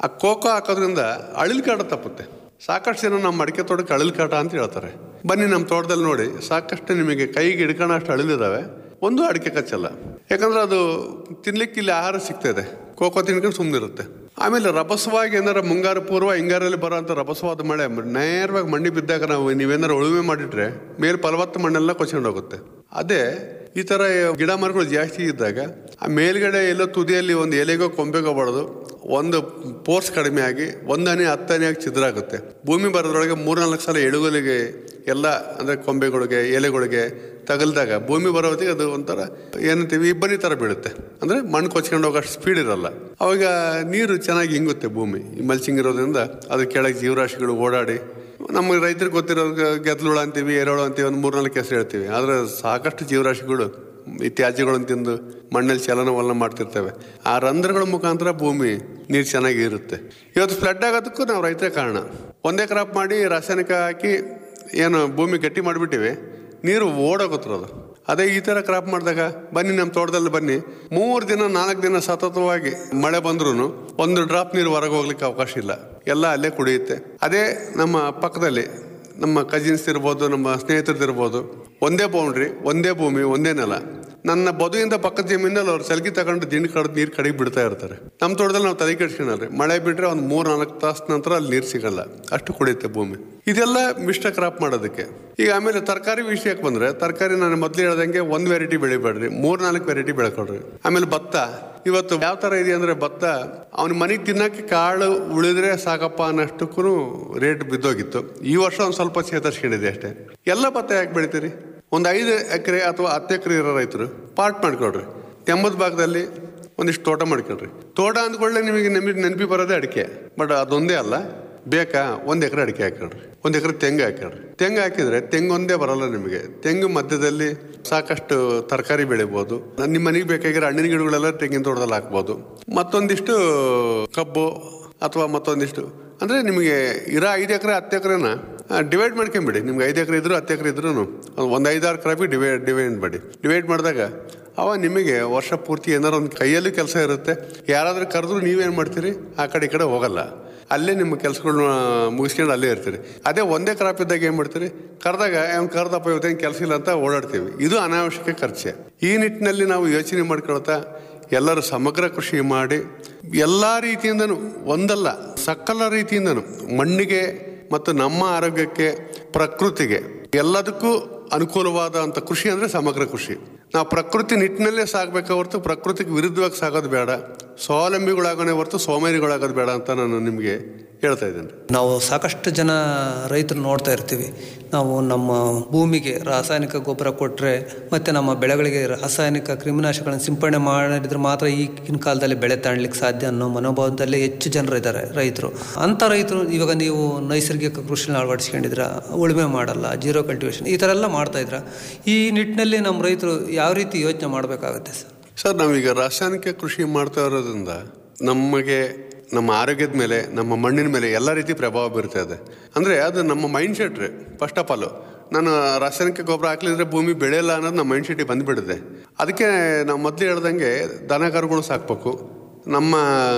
ಆ ಕೋಕೋ ಹಾಕೋದ್ರಿಂದ ಅಳಿಲ್ ಕಾಟ ತಪ್ಪುತ್ತೆ ಸಾಕಷ್ಟು ಜನ ನಮ್ಮ ಮಡಿಕೆ ತೋಟಕ್ಕೆ ಅಳಿಲ್ ಕಾಟ ಅಂತ ಹೇಳ್ತಾರೆ ಬನ್ನಿ ನಮ್ಮ ತೋಟದಲ್ಲಿ ನೋಡಿ ಸಾಕಷ್ಟು ನಿಮಗೆ ಕೈಗೆ ಹಿಡ್ಕೊಳ್ಳೋ ಅಷ್ಟು ಅಳಿಲಿದಾವೆ ಒಂದು ಅಡಿಕೆ ಕಚ್ಚಲ್ಲ ಯಾಕಂದ್ರೆ ಅದು ತಿನ್ಲಿಕ್ಕೆ ಇಲ್ಲಿ ಆಹಾರ ಸಿಗ್ತದೆ ಕೋಕೋ ತಿನ್ಕೊಂಡು ಸುಮ್ಮನಿರುತ್ತೆ ಆಮೇಲೆ ರಭಸವಾಗಿ ಏನಾರ ಮುಂಗಾರು ಪೂರ್ವ ಹಿಂಗಾರಲ್ಲಿ ಬರೋಂಥ ರಭಸವಾದ ಮಳೆ ನೇರವಾಗಿ ಮಣ್ಣಿ ಬಿದ್ದಾಗ ನಾವು ನೀವೇನಾರು ಉಳುಮೆ ಮಾಡಿಟ್ರೆ ಮೇಲೆ ಫಲವತ್ತ ಮಣ್ಣೆಲ್ಲ ಕೊಚ್ಕೊಂಡು ಹೋಗುತ್ತೆ ಅದೇ ಈ ಥರ ಗಿಡ ಮರಗಳು ಜಾಸ್ತಿ ಇದ್ದಾಗ ಆ ಮೇಲ್ಗಡೆ ಎಲ್ಲೋ ತುದಿಯಲ್ಲಿ ಒಂದು ಎಲೆಗೋ ಕೊಂಬೆಗೋ ಬಡದು ಒಂದು ಪೋರ್ಸ್ ಕಡಿಮೆ ಆಗಿ ಒಂದನೇ ಹತ್ತನೇ ಆಗಿ ಛಿದ್ರ ಆಗುತ್ತೆ ಭೂಮಿ ಬರೋದ್ರೊಳಗೆ ಮೂರ್ನಾಲ್ಕು ಸಲ ಎಳುಗಲಿಗೆ ಎಲ್ಲ ಅಂದರೆ ಕೊಂಬೆಗಳಿಗೆ ಎಲೆಗಳಿಗೆ ತಗಲ್ದಾಗ ಭೂಮಿ ಬರೋ ಹೊತ್ತಿಗೆ ಅದು ಒಂಥರ ಏನಂತೀವಿ ಇಬ್ಬನಿ ಥರ ಬೀಳುತ್ತೆ ಅಂದರೆ ಮಣ್ಣು ಕೊಚ್ಕೊಂಡು ಹೋಗೋಷ್ಟು ಸ್ಪೀಡ್ ಇರಲ್ಲ ಅವಾಗ ನೀರು ಚೆನ್ನಾಗಿ ಹಿಂಗುತ್ತೆ ಭೂಮಿ ಈ ಮಲ್ಚಿಂಗ್ ಇರೋದ್ರಿಂದ ಅದ್ರ ಕೆಳಗೆ ಜೀವರಾಶಿಗಳು ಓಡಾಡಿ ನಮ್ಮ ರೈತರಿಗೆ ಗೊತ್ತಿರೋ ಗೆದ್ಲುಳ ಅಂತೀವಿ ಎರೆಹುಳ ಅಂತೀವಿ ಒಂದು ಮೂರ್ನಾಲ್ಕು ಹೆಸರು ಹೇಳ್ತೀವಿ ಆದರೆ ಸಾಕಷ್ಟು ಜೀವರಾಶಿಗಳು ಈ ತ್ಯಾಜ್ಯಗಳನ್ನು ತಿಂದು ಮಣ್ಣಲ್ಲಿ ಚಲನವಲನ ಮಾಡ್ತಿರ್ತವೆ ಆ ರಂಧ್ರಗಳ ಮುಖಾಂತರ ಭೂಮಿ ನೀರು ಚೆನ್ನಾಗಿ ಇರುತ್ತೆ ಇವತ್ತು ಫ್ಲಡ್ ಆಗೋದಕ್ಕೂ ನಾವು ರೈತರೇ ಕಾರಣ ಒಂದೇ ಕ್ರಾಪ್ ಮಾಡಿ ರಾಸಾಯನಿಕ ಹಾಕಿ ಏನು ಭೂಮಿ ಗಟ್ಟಿ ಮಾಡಿಬಿಟ್ಟಿವಿ ನೀರು ಓಡೋಗುತ್ತಿರೋದು ಅದೇ ಈ ಥರ ಕ್ರಾಪ್ ಮಾಡಿದಾಗ ಬನ್ನಿ ನಮ್ಮ ತೋಟದಲ್ಲಿ ಬನ್ನಿ ಮೂರು ದಿನ ನಾಲ್ಕು ದಿನ ಸತತವಾಗಿ ಮಳೆ ಬಂದ್ರೂ ಒಂದು ಡ್ರಾಪ್ ನೀರು ಹೊರಗೆ ಹೋಗ್ಲಿಕ್ಕೆ ಅವಕಾಶ ಇಲ್ಲ ಎಲ್ಲ ಅಲ್ಲೇ ಕುಡಿಯುತ್ತೆ ಅದೇ ನಮ್ಮ ಪಕ್ಕದಲ್ಲಿ ನಮ್ಮ ಕಜಿನ್ಸ್ ಇರ್ಬೋದು ನಮ್ಮ ಸ್ನೇಹಿತರದ್ದು ಇರ್ಬೋದು ಒಂದೇ ಬೌಂಡ್ರಿ ಒಂದೇ ಭೂಮಿ ಒಂದೇ ನೆಲ ನನ್ನ ಬದುವಿಂದ ಪಕ್ಕದ ಜಮೀನಲ್ಲಿ ಅವ್ರು ಸಲ್ಗಿ ತಗೊಂಡು ದಿಂಡು ಕಡ್ದು ನೀರು ಕಡೆಗೆ ಬಿಡ್ತಾ ಇರ್ತಾರೆ ನಮ್ಮ ತೋಟದಲ್ಲಿ ನಾವು ತಲೆ ಕೆಡ್ಸ್ಕೊಳಲ್ರಿ ಮಳೆ ಬಿಟ್ರೆ ಒಂದು ಮೂರು ನಾಲ್ಕು ತಾಸು ನಂತರ ಅಲ್ಲಿ ನೀರು ಸಿಗಲ್ಲ ಅಷ್ಟು ಕುಡಿಯುತ್ತೆ ಭೂಮಿ ಇದೆಲ್ಲ ಮಿಶ್ರ ಕ್ರಾಪ್ ಮಾಡೋದಕ್ಕೆ ಈಗ ಆಮೇಲೆ ತರಕಾರಿ ವಿಷಯಕ್ಕೆ ಬಂದ್ರೆ ತರಕಾರಿ ನಾನು ಮೊದಲು ಹೇಳ್ದಂಗೆ ಒಂದು ವೆರೈಟಿ ಬೆಳಿಬೇಡ್ರಿ ಮೂರ್ ನಾಲ್ಕು ವೆರೈಟಿ ಬೆಳ್ಕೊಡ್ರಿ ಆಮೇಲೆ ಭತ್ತ ಇವತ್ತು ಯಾವ ತರ ಇದೆ ಅಂದ್ರೆ ಭತ್ತ ಅವನ ಮನೆಗೆ ತಿನ್ನಕ್ಕೆ ಕಾಳು ಉಳಿದ್ರೆ ಸಾಕಪ್ಪ ಅನ್ನಷ್ಟಕ್ಕೂ ರೇಟ್ ಬಿದ್ದೋಗಿತ್ತು ಈ ವರ್ಷ ಒಂದು ಸ್ವಲ್ಪ ಚೇತರಿಸ್ಕೊಂಡಿದೆ ಅಷ್ಟೇ ಎಲ್ಲ ಭತ್ತ ಯಾಕೆ ಬೆಳಿತೀರಿ ಒಂದು ಐದು ಎಕರೆ ಅಥವಾ ಹತ್ತು ಎಕರೆ ಇರೋ ರೈತರು ಪಾರ್ಟ್ ಮಾಡ್ಕೊಳ್ರಿ ಎಂಬತ್ತು ಭಾಗದಲ್ಲಿ ಒಂದಿಷ್ಟು ತೋಟ ಮಾಡ್ಕೊಳ್ರಿ ತೋಟ ಅಂದ್ಕೊಳ್ಳೆ ನಿಮಗೆ ನೆನಪಿ ನೆನಪಿ ಬರೋದೇ ಅಡಿಕೆ ಬಟ್ ಅದೊಂದೇ ಅಲ್ಲ ಬೇಕಾ ಒಂದು ಎಕರೆ ಅಡಿಕೆ ಹಾಕೊಳ್ರಿ ಒಂದು ಎಕರೆ ತೆಂಗು ಹಾಕೊಳ್ರಿ ತೆಂಗು ಹಾಕಿದ್ರೆ ತೆಂಗು ಒಂದೇ ಬರಲ್ಲ ನಿಮಗೆ ತೆಂಗು ಮಧ್ಯದಲ್ಲಿ ಸಾಕಷ್ಟು ತರಕಾರಿ ಬೆಳಿಬೋದು ನಿಮ್ಮ ಮನೆಗೆ ಬೇಕಾಗಿರೋ ಹಣ್ಣಿನ ಗಿಡಗಳೆಲ್ಲ ತೆಂಗಿನ ತೋಟದಲ್ಲಿ ಹಾಕ್ಬೋದು ಮತ್ತೊಂದಿಷ್ಟು ಕಬ್ಬು ಅಥವಾ ಮತ್ತೊಂದಿಷ್ಟು ಅಂದ್ರೆ ನಿಮಗೆ ಇರೋ ಐದು ಎಕರೆ ಹತ್ತು ಎಕರೆನ ಡಿವೈಡ್ ಮಾಡ್ಕೊಂಬಿಡಿ ನಿಮ್ಗೆ ಐದು ಎಕರೆ ಇದ್ರು ಹತ್ತು ಎಕರೆ ಇದ್ರು ಒಂದು ಐದಾರು ಕ್ರಾಪಿಗೆ ಡಿವೈಡ್ ಡಿವೈಡ್ ಮಾಡಿ ಡಿವೈಡ್ ಮಾಡಿದಾಗ ಅವ ನಿಮಗೆ ವರ್ಷ ಪೂರ್ತಿ ಏನಾರು ಒಂದು ಕೈಯಲ್ಲಿ ಕೆಲಸ ಇರುತ್ತೆ ಯಾರಾದ್ರೂ ಕರೆದ್ರು ನೀವೇನು ಮಾಡ್ತೀರಿ ಆ ಕಡೆ ಈ ಕಡೆ ಹೋಗಲ್ಲ ಅಲ್ಲೇ ನಿಮ್ಮ ಕೆಲಸಗಳನ್ನ ಮುಗಿಸ್ಕೊಂಡು ಅಲ್ಲೇ ಇರ್ತೀರಿ ಅದೇ ಒಂದೇ ಕ್ರಾಪ್ ಇದ್ದಾಗ ಏನು ಮಾಡ್ತೀರಿ ಕರೆದಾಗ ಅವ್ನು ಕರೆದಪ್ಪ ಇವತ್ತೇನು ಕೆಲಸ ಇಲ್ಲ ಅಂತ ಓಡಾಡ್ತೀವಿ ಇದು ಅನಾವಶ್ಯಕ ಖರ್ಚೆ ಈ ನಿಟ್ಟಿನಲ್ಲಿ ನಾವು ಯೋಚನೆ ಮಾಡ್ಕೊಳ್ತಾ ಎಲ್ಲರೂ ಸಮಗ್ರ ಕೃಷಿ ಮಾಡಿ ಎಲ್ಲ ರೀತಿಯಿಂದನೂ ಒಂದಲ್ಲ ಸಕಲ ರೀತಿಯಿಂದನೂ ಮಣ್ಣಿಗೆ ಮತ್ತು ನಮ್ಮ ಆರೋಗ್ಯಕ್ಕೆ ಪ್ರಕೃತಿಗೆ ಎಲ್ಲದಕ್ಕೂ ಅನುಕೂಲವಾದಂಥ ಕೃಷಿ ಅಂದರೆ ಸಮಗ್ರ ಕೃಷಿ ನಾವು ಪ್ರಕೃತಿ ನಿಟ್ಟಿನಲ್ಲೇ ಸಾಗಬೇಕೆ ಹೊರತು ಪ್ರಕೃತಿಗೆ ವಿರುದ್ಧವಾಗಿ ಸಾಗೋದು ಬೇಡ ಸ್ವಾವಲಂಬಿಗಳಾಗೋಣ ಹೊರತು ಸೋಮೇರಿಗಳಾಗೋದು ಬೇಡ ಅಂತ ನಾನು ನಿಮಗೆ ಹೇಳ್ತಾ ಇದ್ದೇನೆ ನಾವು ಸಾಕಷ್ಟು ಜನ ರೈತರು ನೋಡ್ತಾ ಇರ್ತೀವಿ ನಾವು ನಮ್ಮ ಭೂಮಿಗೆ ರಾಸಾಯನಿಕ ಗೊಬ್ಬರ ಕೊಟ್ಟರೆ ಮತ್ತು ನಮ್ಮ ಬೆಳೆಗಳಿಗೆ ರಾಸಾಯನಿಕ ಕ್ರಿಮಿನಾಶಕಗಳನ್ನು ಸಿಂಪಡಣೆ ಮಾಡಿದ್ರೆ ಮಾತ್ರ ಈಗಿನ ಕಾಲದಲ್ಲಿ ಬೆಳೆ ತಾಣ್ಲಿಕ್ಕೆ ಸಾಧ್ಯ ಅನ್ನೋ ಮನೋಭಾವದಲ್ಲಿ ಹೆಚ್ಚು ಜನರು ಇದ್ದಾರೆ ರೈತರು ಅಂಥ ರೈತರು ಇವಾಗ ನೀವು ನೈಸರ್ಗಿಕ ಕೃಷಿನ ಅಳವಡಿಸ್ಕೊಂಡಿದ್ರ ಉಳುಮೆ ಮಾಡಲ್ಲ ಜೀರೋ ಕಲ್ಟಿವೇಶನ್ ಈ ಥರ ಎಲ್ಲ ಮಾಡ್ತಾ ಇದ್ರ ಈ ನಿಟ್ಟಿನಲ್ಲಿ ನಮ್ಮ ರೈತರು ಯಾವ ರೀತಿ ಯೋಚನೆ ಮಾಡಬೇಕಾಗುತ್ತೆ ಸರ್ ಸರ್ ನಾವೀಗ ರಾಸಾಯನಿಕ ಕೃಷಿ ಮಾಡ್ತಾ ಇರೋದ್ರಿಂದ ನಮಗೆ ನಮ್ಮ ಆರೋಗ್ಯದ ಮೇಲೆ ನಮ್ಮ ಮಣ್ಣಿನ ಮೇಲೆ ಎಲ್ಲ ರೀತಿ ಪ್ರಭಾವ ಬೀರ್ತಾ ಇದೆ ಅಂದರೆ ಅದು ನಮ್ಮ ಮೈಂಡ್ ಸೆಟ್ ರೀ ಫಸ್ಟ್ ಆಫ್ ಆಲ್ ನಾನು ರಾಸಾಯನಿಕ ಗೊಬ್ಬರ ಹಾಕ್ಲಿದ್ರೆ ಭೂಮಿ ಬೆಳೆಯಲ್ಲ ಅನ್ನೋದು ನಮ್ಮ ಮೈಂಡ್ ಸೆಟ್ಟಿಗೆ ಬಂದುಬಿಡಿದೆ ಅದಕ್ಕೆ ನಾವು ಮೊದಲು ಹೇಳ್ದಂಗೆ ದನ ಕರುಗಳು ಸಾಕ್ಬೇಕು ನಮ್ಮ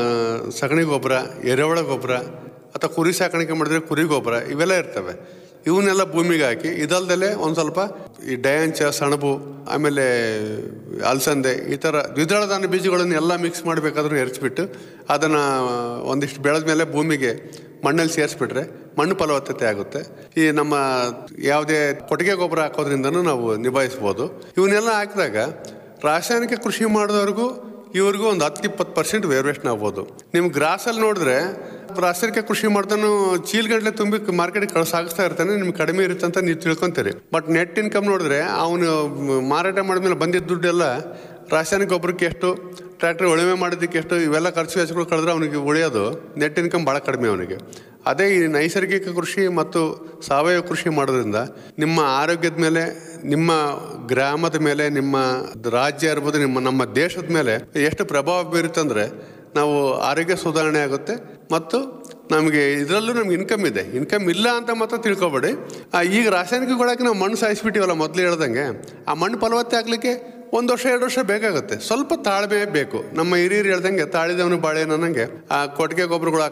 ಸಗಣಿ ಗೊಬ್ಬರ ಎರೆಹುಳ ಗೊಬ್ಬರ ಅಥವಾ ಕುರಿ ಸಾಕಾಣಿಕೆ ಮಾಡಿದ್ರೆ ಕುರಿ ಗೊಬ್ಬರ ಇವೆಲ್ಲ ಇರ್ತವೆ ಇವನ್ನೆಲ್ಲ ಭೂಮಿಗೆ ಹಾಕಿ ಇದಲ್ದಲೆ ಒಂದು ಸ್ವಲ್ಪ ಈ ಡಯಾಂಚ ಸಣಬು ಆಮೇಲೆ ಅಲಸಂದೆ ಈ ಥರ ದ್ವಿದಳ ಧಾನ್ಯ ಬೀಜಗಳನ್ನು ಎಲ್ಲ ಮಿಕ್ಸ್ ಮಾಡಬೇಕಾದ್ರೂ ಎರ್ಚ್ಬಿಟ್ಟು ಅದನ್ನು ಒಂದಿಷ್ಟು ಬೆಳೆದ ಮೇಲೆ ಭೂಮಿಗೆ ಮಣ್ಣಲ್ಲಿ ಸೇರಿಸ್ಬಿಟ್ರೆ ಮಣ್ಣು ಫಲವತ್ತತೆ ಆಗುತ್ತೆ ಈ ನಮ್ಮ ಯಾವುದೇ ಕೊಟ್ಟಿಗೆ ಗೊಬ್ಬರ ಹಾಕೋದ್ರಿಂದನೂ ನಾವು ನಿಭಾಯಿಸ್ಬೋದು ಇವನ್ನೆಲ್ಲ ಹಾಕಿದಾಗ ರಾಸಾಯನಿಕ ಕೃಷಿ ಮಾಡಿದವ್ರಿಗೂ ಇವ್ರಿಗೂ ಒಂದು ಹತ್ತು ಇಪ್ಪತ್ತು ಪರ್ಸೆಂಟ್ ವೇರಿಯೇಷನ್ ಆಗ್ಬೋದು ನಿಮ್ಮ ಗ್ರಾಸಲ್ಲಿ ನೋಡಿದ್ರೆ ರಾಸಾಯನಿಕ ಕೃಷಿ ಮಾಡ್ತಾನು ಚೀಲ್ಗಟ್ಲೆ ತುಂಬಿ ಮಾರ್ಕೆಟ್ಗೆ ಕಳ್ಸ ಸಾಗಿಸ್ತಾ ಇರ್ತಾನೆ ನಿಮ್ಗೆ ಕಡಿಮೆ ಇರುತ್ತೆ ಅಂತ ನೀವು ತಿಳ್ಕೊಂತೀರಿ ಬಟ್ ನೆಟ್ ಇನ್ಕಮ್ ನೋಡಿದ್ರೆ ಅವನು ಮಾರಾಟ ಮಾಡಿದ್ಮೇಲೆ ಬಂದಿದ್ದ ದುಡ್ಡೆಲ್ಲ ರಾಸಾಯನಿಕ ಗೊಬ್ಬರಕ್ಕೆ ಎಷ್ಟು ಟ್ರ್ಯಾಕ್ಟರ್ ಉಳುಮೆ ಮಾಡೋದಕ್ಕೆ ಎಷ್ಟು ಇವೆಲ್ಲ ಖರ್ಚು ವೆಚ್ಚಗಳು ಕಳೆದ್ರೆ ಅವನಿಗೆ ಉಳಿಯೋದು ನೆಟ್ ಇನ್ಕಮ್ ಭಾಳ ಕಡಿಮೆ ಅವನಿಗೆ ಅದೇ ಈ ನೈಸರ್ಗಿಕ ಕೃಷಿ ಮತ್ತು ಸಾವಯವ ಕೃಷಿ ಮಾಡೋದ್ರಿಂದ ನಿಮ್ಮ ಆರೋಗ್ಯದ ಮೇಲೆ ನಿಮ್ಮ ಗ್ರಾಮದ ಮೇಲೆ ನಿಮ್ಮ ರಾಜ್ಯ ಇರ್ಬೋದು ನಿಮ್ಮ ನಮ್ಮ ದೇಶದ ಮೇಲೆ ಎಷ್ಟು ಪ್ರಭಾವ ಬೀರುತ್ತಂದ್ರೆ ನಾವು ಆರೋಗ್ಯ ಸುಧಾರಣೆ ಆಗುತ್ತೆ ಮತ್ತು ನಮಗೆ ಇದರಲ್ಲೂ ನಮ್ಗೆ ಇನ್ಕಮ್ ಇದೆ ಇನ್ಕಮ್ ಇಲ್ಲ ಅಂತ ಮಾತ್ರ ತಿಳ್ಕೊಬೇಡಿ ಆ, ಈಗ ರಾಸಾಯನಿಕಗಳಾಗಿ ನಾವು ಮಣ್ಣು ಸಾಯಿಸ್ಬಿಟ್ಟಿವಲ್ಲ ಮೊದಲು ಹೇಳ್ದಂಗೆ ಆ ಮಣ್ಣು ಫಲವತ್ತೆ ಆಗ್ಲಿಕ್ಕೆ ಒಂದು ವರ್ಷ ಎರಡು ವರ್ಷ ಬೇಕಾಗುತ್ತೆ ಸ್ವಲ್ಪ ತಾಳ್ಮೆ ಬೇಕು ನಮ್ಮ ಹಿರಿಯರು ಹೇಳ್ದಂಗೆ ತಾಳಿದವನು ಬಾಳೆ ಅನ್ನಂಗೆ ಆ ಕೊಟ್ಟಿಗೆ ಗೊಬ್ಬರಗಳು